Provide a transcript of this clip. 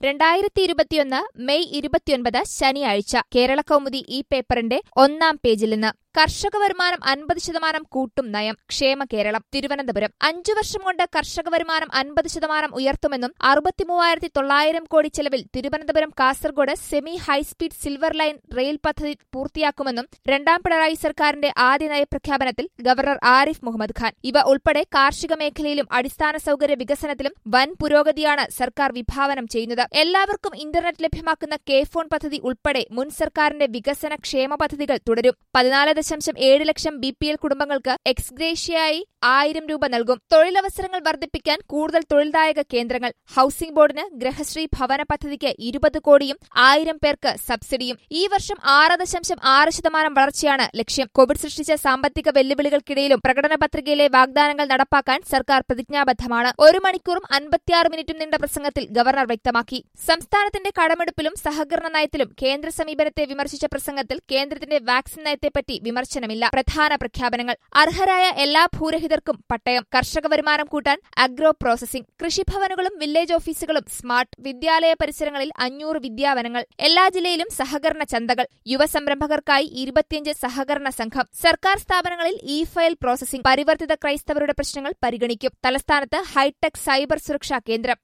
രണ്ടായിരത്തി ഇരുപത്തിയൊന്ന് മെയ് ഇരുപത്തിയൊൻപത് ശനിയാഴ്ച കേരള കൗമുദി ഈ പേപ്പറിന്റെ ഒന്നാം പേജിൽ നിന്ന് കർഷക വരുമാനം അൻപത് ശതമാനം കൂട്ടും നയം ക്ഷേമ കേരളം തിരുവനന്തപുരം അഞ്ചു വർഷം കൊണ്ട് കർഷക വരുമാനം അൻപത് ശതമാനം ഉയർത്തുമെന്നും അറുപത്തിമൂവായിരത്തി തൊള്ളായിരം കോടി ചെലവിൽ Thiruvananthapuram Kasaragod semi high speed silver line rail പദ്ധതി പൂർത്തിയാക്കുമെന്നും രണ്ടാം പിണറായി സർക്കാരിന്റെ ആദ്യ നയപ്രഖ്യാപനത്തിൽ ഗവർണർ ആരിഫ് മുഹമ്മദ് ഖാൻ ഇവ ഉൾപ്പെടെ കാർഷിക മേഖലയിലും അടിസ്ഥാന സൌകര്യ വികസനത്തിലും വൻ പുരോഗതിയാണ് സർക്കാർ വിഭാവനം ചെയ്യുന്നത് എല്ലാവർക്കും ഇന്റർനെറ്റ് ലഭ്യമാക്കുന്ന കെ ഫോൺ പദ്ധതി ഉൾപ്പെടെ മുൻ സർക്കാരിന്റെ വികസന ക്ഷേമ പദ്ധതികൾ തുടരും പതിനാല് ദശാംശം ഏഴ് ലക്ഷം ബി പി എൽ കുടുംബങ്ങൾക്ക് എക്സ്ഗ്രേഷ്യയായി ആയിരം രൂപ നൽകും തൊഴിലവസരങ്ങൾ വർദ്ധിപ്പിക്കാൻ കൂടുതൽ തൊഴിൽദായക കേന്ദ്രങ്ങൾ ഹൌസിംഗ് ബോർഡിന് ഗ്രഹശ്രീ ഭവന പദ്ധതിക്ക് ഇരുപത് കോടിയും ആയിരം പേർക്ക് സബ്സിഡിയും ഈ വർഷം ആറ് ദശാംശം ആറ് ശതമാനം വളർച്ചയാണ് ലക്ഷ്യം കോവിഡ് സൃഷ്ടിച്ച സാമ്പത്തിക വെല്ലുവിളികൾക്കിടയിലും പ്രകടന പത്രികയിലെ വാഗ്ദാനങ്ങൾ നടപ്പാക്കാൻ സർക്കാർ പ്രതിജ്ഞാബദ്ധമാണ് ഒരു മണിക്കൂറും അൻപത്തിയാറ് മിനിറ്റും നീണ്ട പ്രസംഗത്തിൽ ഗവർണർ വ്യക്തമാക്കി സംസ്ഥാനത്തിന്റെ കടമെടുപ്പിലും സഹകരണ നയത്തിലും കേന്ദ്ര സമീപനത്തെ വിമർശിച്ച പ്രസംഗത്തിൽ കേന്ദ്രത്തിന്റെ വാക്സിൻ നയത്തെപ്പറ്റി വിമർശനമില്ല പ്രധാന പ്രഖ്യാപനങ്ങൾ അർഹരായ എല്ലാ ഭൂരഹിതർക്കും പട്ടയം കർഷക വരുമാനം കൂട്ടാൻ അഗ്രോ പ്രോസസിംഗ് കൃഷിഭവനുകളും വില്ലേജ് ഓഫീസുകളും സ്മാർട്ട് വിദ്യാലയ പരിസരങ്ങളിൽ അഞ്ഞൂറ് വിദ്യാവനങ്ങൾ എല്ലാ ജില്ലയിലും സഹകരണ ചന്തകൾ യുവസംരംഭകർക്കായി ഇരുപത്തിയഞ്ച് സഹകരണ സംഘം സർക്കാർ സ്ഥാപനങ്ങളിൽ ഇ ഫയൽ പ്രോസസിംഗ് പരിവർത്തിത ക്രൈസ്തവരുടെ പ്രശ്നങ്ങൾ പരിഗണിക്കും തലസ്ഥാനത്ത് ഹൈടെക് സൈബർ സുരക്ഷാ കേന്ദ്രം